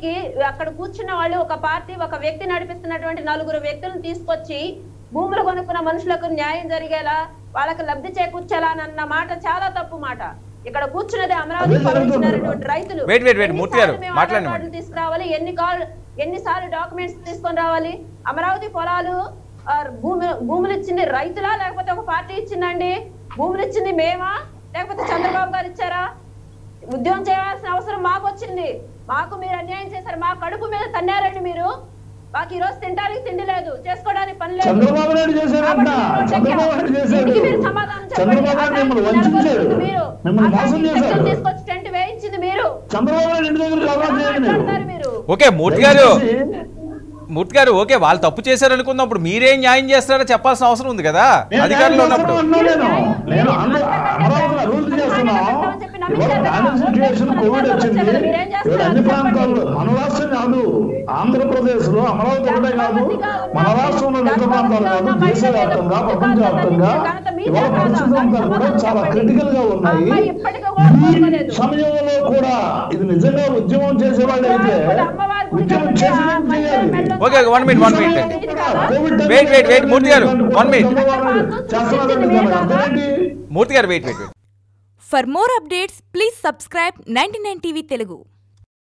అమరావతికి అక్కడ కూర్చున్న వాళ్ళు ఒక పార్టీ ఒక వ్యక్తి నడిపిస్తున్నటువంటి నలుగురు వ్యక్తులను తీసుకొచ్చి భూములు కొనుక్కున్న మనుషులకు న్యాయం జరిగేలా వాళ్ళకి లబ్ధి చేకూర్చేలా అన్న మాట చాలా తప్పు మాట ఇక్కడ కూర్చున్నది అమరావతి అదే జరుగుతుంది. పండించినటువంటి రైతులు Wait, wait, wait, మూర్తి గారు, ఎన్నిసార్లు మేము మాట్లాడండి ఆధార్ కార్డులు తీసుకురావాలి ఎన్ని కాల్ ఎన్నిసార్లు డాక్యుమెంట్స్ తీసుకొని రావాలి అమరావతి పొలాలు ఆ, భూమి భూములు ఇచ్చింది రైతులా లేకపోతే ఒక పార్టీ ఇచ్చిందండి భూములు ఇచ్చింది మేమా లేకపోతే చంద్రబాబు గారు ఇచ్చారా ఉద్యోగం చేయాల్సిన అవసరం మాకు వచ్చింది మాకు మీరు అన్యాయం చేశారు మా కడుపు మీద తన్నారండి మీరు మాకు ఈ రోజు తినడానికి తిండి లేదు చేసుకోవడానికి పని లేదు చంద్రబాబు నాయుడు చేశారంట కాబట్టి మీరు చంద్రబాబు నాయుడు చేశాడు ఇంటికి మీరు సమాధానం చెప్పండి. చంద్రబాబు నాయుడు మిమ్మల్ని ఆ వంచాడు టెంట్ మీరు మిమ్మల్ని ఆ మోసం టెంట్ చేశాడు తీసుకొచ్చి టెంట్ వేయించింది మీరు చంద్రబాబు నాయుడు ఇంటి దగ్గర అలవాటు చేయండి మాట్లాడతారు మీరు ఓకే మూర్తి గారు దయచేసి మూర్తి గారు ఓకే వాళ్ళు తప్పు చేశారు అనుకున్నప్పుడు మీరేం న్యాయం చేస్తారో చెప్పాల్సిన అవసరం ఉంది కదా నేను అధికారంలో న్యాయం ఉన్నప్పుడు చేస్తాను అన్నా నేను నేను అందరూ అమరావతిలో అభివృద్ధి చేస్తున్నాం ఇవాళ బ్యాలెన్స్ సిచ్యువేషన్ కోవిడ్ వచ్చింది ఇవాళ అన్ని ప్రాంతాల్లో మన రాష్ట్రం కాదు ఆంధ్రప్రదేశ్ లో అమరావతి ఒకటే కాదు మన రాష్ట్రంలో మిగతా ప్రాంతాలు కాదు దేశవ్యాప్తంగా ప్రపంచవ్యాప్తంగా ఇవాళ పరిస్థితులు అంతా కూడా చాలా క్రిటికల్ గా ఉన్నాయి ఈ సమయంలో కూడా ఇది నిజంగా ఉద్యమం చేసే వాళ్ళు అయితే ఉద్యమం చేసినట్టు చేయాలి okay, one minute, one minute. Wait, wait, wait, Murthy garu, one minute. చేస్తున్నారు Murthy garu wait wait wait For more updates, please subscribe 99 TV Telugu.